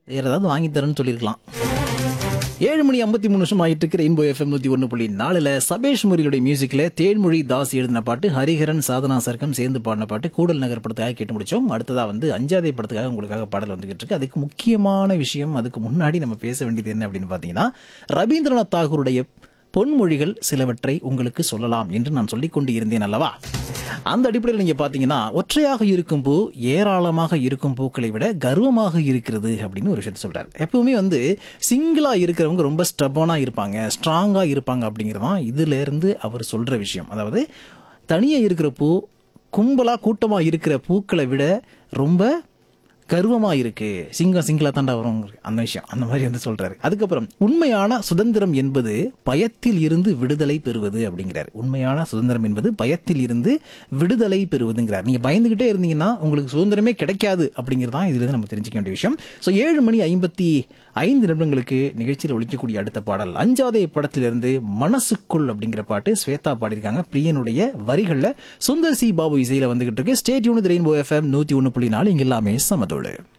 வேற ஏதாவது வாங்கி தரேன்னு சொல்லியிருக்கலாம் ஏழு மணி ஐம்பத்தி மூணு நிமிஷம் ஆயிட்டு இருக்கு ரெயின்போ எஃப்எம் நூத்தி ஒன்று புள்ளி நாலுல சபேஷ் முரியுடைய மியூசிக்ல தேன்மொழி தாஸ் எழுதின பாட்டு ஹரிஹரன் சாதனா சர்க்கம் சேர்ந்து பாடின பாட்டு கூடல் நகர் படத்துக்காக கேட்டு முடிச்சோம் அடுத்ததா வந்து அஞ்சாதை படத்துக்காக உங்களுக்காக பாடல் வந்துகிட்டு இருக்கு அதுக்கு முக்கியமான விஷயம் அதுக்கு முன்னாடி நம்ம பேச வேண்டியது என்ன அப்படின்னு பாத்தீங்கன்னா ரவீந்திரநாத் தாகூருடைய பொன்மொழிகள் சிலவற்றை உங்களுக்கு சொல்லலாம் என்று நான் சொல்லிக் கொண்டு இருந்தேன் அல்லவா அந்த அடிப்படையில் நீங்க பாத்தீங்கன்னா ஒற்றையாக இருக்கும் பூ ஏராளமாக இருக்கும் பூக்களை விட கர்வமாக இருக்கிறது அப்படின்னு ஒரு விஷயத்த சொல்றாரு எப்பவுமே வந்து சிங்கிளா இருக்கிறவங்க ரொம்ப ஸ்டபனா இருப்பாங்க ஸ்ட்ராங்கா இருப்பாங்க அப்படிங்கிறதான் இதுல இருந்து அவர் சொல்ற விஷயம் அதாவது தனியா இருக்கிற பூ கும்பலா கூட்டமா இருக்கிற பூக்களை விட ரொம்ப கர்வமா இருக்கு சிங்கம் சிங்கிளா தாண்டா வரும் அந்த விஷயம் அந்த மாதிரி வந்து சொல்றாரு அதுக்கப்புறம் உண்மையான சுதந்திரம் என்பது பயத்தில் இருந்து விடுதலை பெறுவது அப்படிங்கிறாரு உண்மையான சுதந்திரம் என்பது பயத்தில் இருந்து விடுதலை பெறுவதுங்கிறார் நீங்க பயந்துகிட்டே இருந்தீங்கன்னா உங்களுக்கு சுதந்திரமே கிடைக்காது அப்படிங்கிறது தான் இதுல இருந்து நம்ம தெரிஞ்சுக்க வேண்டிய விஷயம் ஸோ ஏழு மணி ஐம்பத்தி ஐந்து நிமிடங்களுக்கு நிகழ்ச்சியில் ஒழிக்கக்கூடிய அடுத்த பாடல் அஞ்சாதே படத்திலிருந்து மனசுக்குள் அப்படிங்கிற பாட்டு ஸ்வேதா பாடியிருக்காங்க பிரியனுடைய வரிகள்ல சுந்தர் சி பாபு இசையில வந்துகிட்டு இருக்கு ஸ்டேட் யூனிட் ரெயின்போ எஃப்எம் நூத்தி ஒன்று புள்ளி நாலு இங்க எல்லாமே சமதோடு